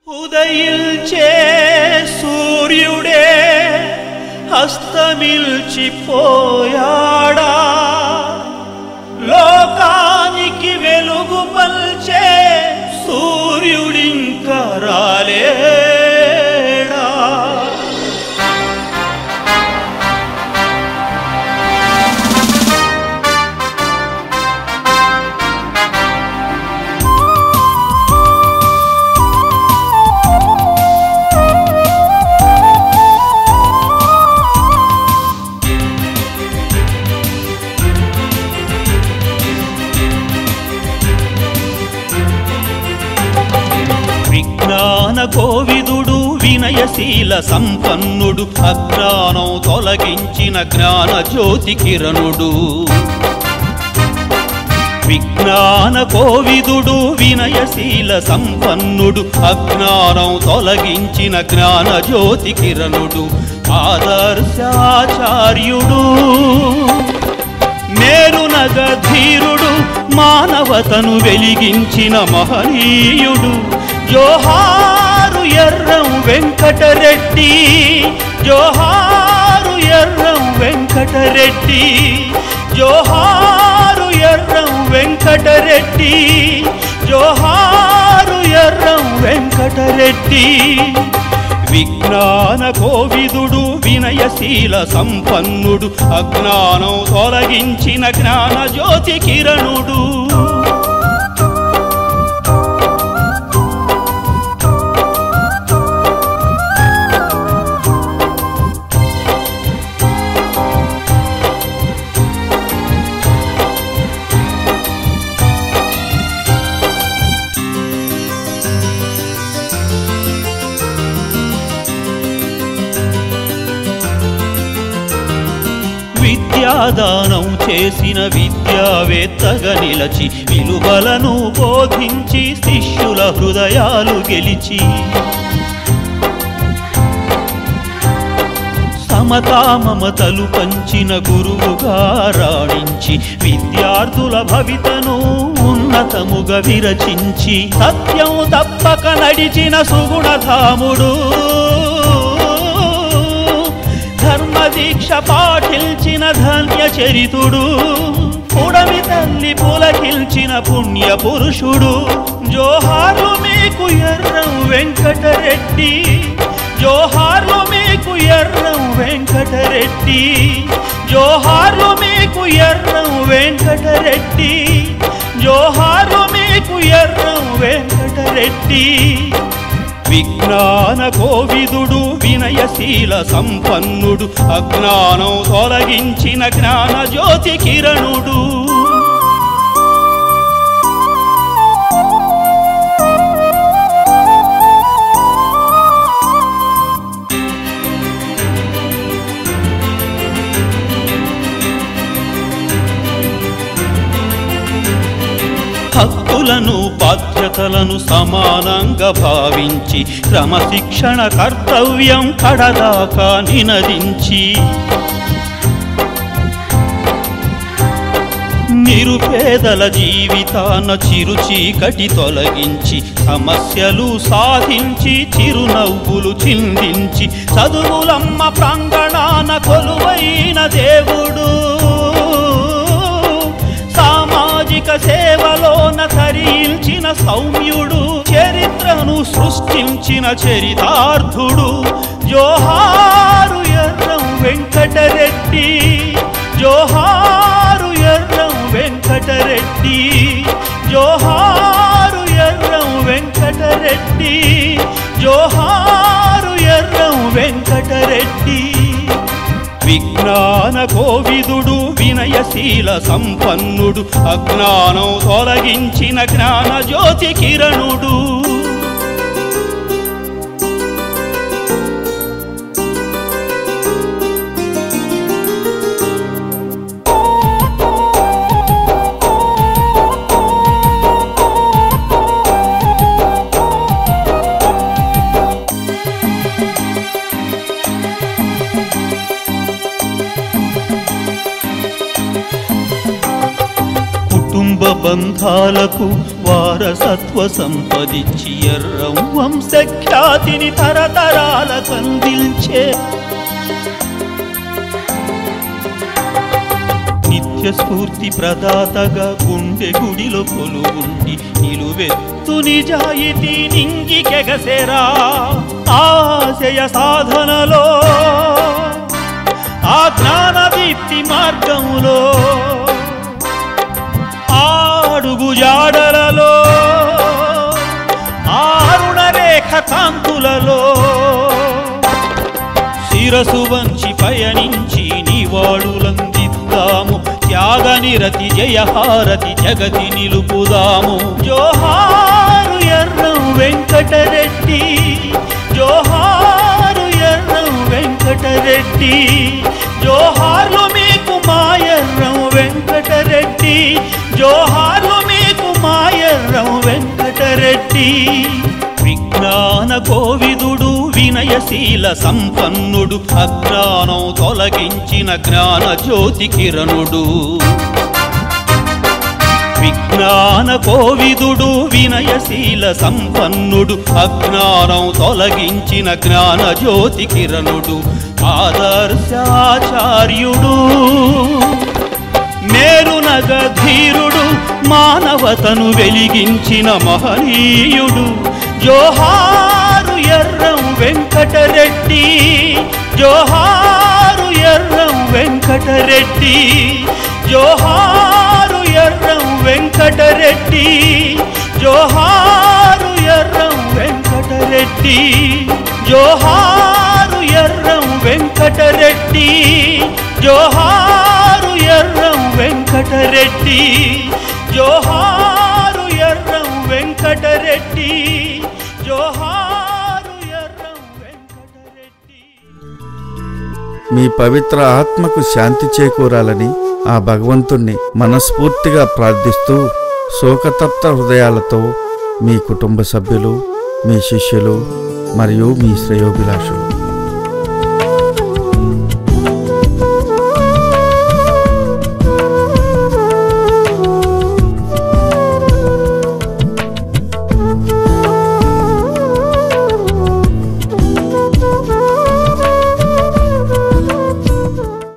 ఉదయించే సూర్యుడే అస్తమిల్చిపోయాడా లోకానికి వెలుగు పల్చే సూర్యుడింక రాలేడా విజ్ఞాన కోవిదుడు వినయశీల సంపన్నుడు అజ్ఞానం తొలగించిన జ్ఞాన జ్యోతి కిరణుడు విజ్ఞాన కోవిదుడు వినయశీల సంపన్నుడు అజ్ఞానం తొలగించిన జ్ఞాన జ్యోతి కిరణుడు ఆదర్శాచార్యుడు మేరునగ ధీరుడు మానవతను వెలిగించిన మహనీయుడు జోహారు ఎర్రం వెంకటరెడ్డి జోహారు ఎర్రం వెంకటరెడ్డి జోహారు ఎర్రం వెంకటరెడ్డి జోహారు ఎర్రం వెంకటరెడ్డి విజ్ఞాన కోవిదుడు వినయశీల సంపన్నుడు అజ్ఞానం తొలగించిన జ్ఞాన జ్యోతి కిరణుడు విద్యాదానం చేసిన విద్యావేత్తగా నిలచి విలువలను బోధించి శిష్యుల హృదయాలు గెలిచి సమతా మమతలు పంచిన గురువుగా రాణించి విద్యార్థుల భవితను ఉన్నతముగా విరచించి సత్యం తప్పక నడిచిన సుగుణధాముడు ధర్మ దీక్ష పాటిల్చిన ధన్య చరితుడు పుడమి తల్లి పులకిల్చిన పుణ్య పురుషుడు జోహార్లు మీకు ఎర్రం వెంకటరెడ్డి జోహార్లు మీకు ఎర్రం వెంకటరెడ్డి జోహార్లు మీకు ఎర్రం వెంకటరెడ్డి జోహార్లు మీకు ఎర్రం వెంకటరెడ్డి విజ్ఞాన కోవిదుడు వినయశీల సంపన్నుడు అజ్ఞానం తొలగించిన జ్ఞాన జ్యోతి కిరణుడు హక్కులను బాధ్యతలను సమానంగా భావించి క్రమశిక్షణ కర్తవ్యం కడదాకా నినదించి నిరుపేదల జీవితాన చిరు చీకటి తొలగించి సమస్యలు సాధించి చిరునవ్వులు చిందించి చదువులమ్మ ప్రాంగణాన కొలువైన దేవుడు సామాజిక సేవలోన తరించిన సౌమ్యుడు చరిత్రను సృష్టించిన చరితార్థుడు జోహారు ఎర్రం వెంకటరెడ్డి జోహారు ఎర్రం వెంకటరెడ్డి జోహారు ఎర్రం వెంకటరెడ్డి జోహారు ఎర్రం వెంకటరెడ్డి విజ్ఞాన కోవిదుడు వినయశీల సంపన్నుడు అజ్ఞానం తొలగించిన జ్ఞాన జ్యోతి కిరణుడు కుటుంబ బంధాలకు వారసత్వ సంపదిచ్చి ఎర్రం వంశఖ్యాతిని తరతరాల కందిల్చే నిత్య స్ఫూర్తి ప్రదాతగా గుండె గుడిలో కొలువుండి నిలువెత్తు నిజాయితీ నింగికెగసెరా ఆశయ సాధనలో ఆ జ్ఞాన దీప్తి మార్గంలో ఆడుగు జాడలలో ఆరుణ రేఖ కాంతులలో శిరసు వంచి పయనించి నివాళులందిద్దాము త్యాగ నిరతి జయహారతి జగతి నిలుపుదాము జోహారు ఎర్రం వెంకటరెడ్డి జోహారు ఎర్రం వెంకటరెడ్డి జోహార్లు మీకు మాయర్రం వెంకటరెడ్డి జోహార్లు మీకు మాయర్రం వెంకటరెడ్డి విజ్ఞాన కోవిదుడు వినయశీల సంపన్నుడు అజ్ఞానం తొలగించిన జ్ఞాన జ్యోతి కిరణుడు విజ్ఞాన కోవిదుడు వినయశీల సంపన్నుడు అజ్ఞానం తొలగించిన జ్ఞాన జ్యోతి కిరణుడు ఆదర్శాచార్యుడు మేరునగ ధీరుడు మానవతను వెలిగించిన మహనీయుడు జోహారు ఎర్రం వెంకటరెడ్డి జోహారు ఎర్రం వెంకటరెడ్డి జోహారు ఎర్రం వెంకటరెడ్డి జోహారు ఎర్రం వెంకటరెడ్డి జోహారు ఎర్రం వెంకటరెడ్డి జోహారు ఎర్రం వెంకటరెడ్డి జోహారు ఎర్రం వెంకటరెడ్డి జోహారు ఎర్రం వెంకటరెడ్డి మీ పవిత్ర ఆత్మకు శాంతి చేకూరాలని ఆ భగవంతుణ్ణి మనస్ఫూర్తిగా ప్రార్థిస్తూ శోకతప్త హృదయాలతో మీ కుటుంబ సభ్యులు మీ శిష్యులు మరియు మీ శ్రేయోభిలాషులు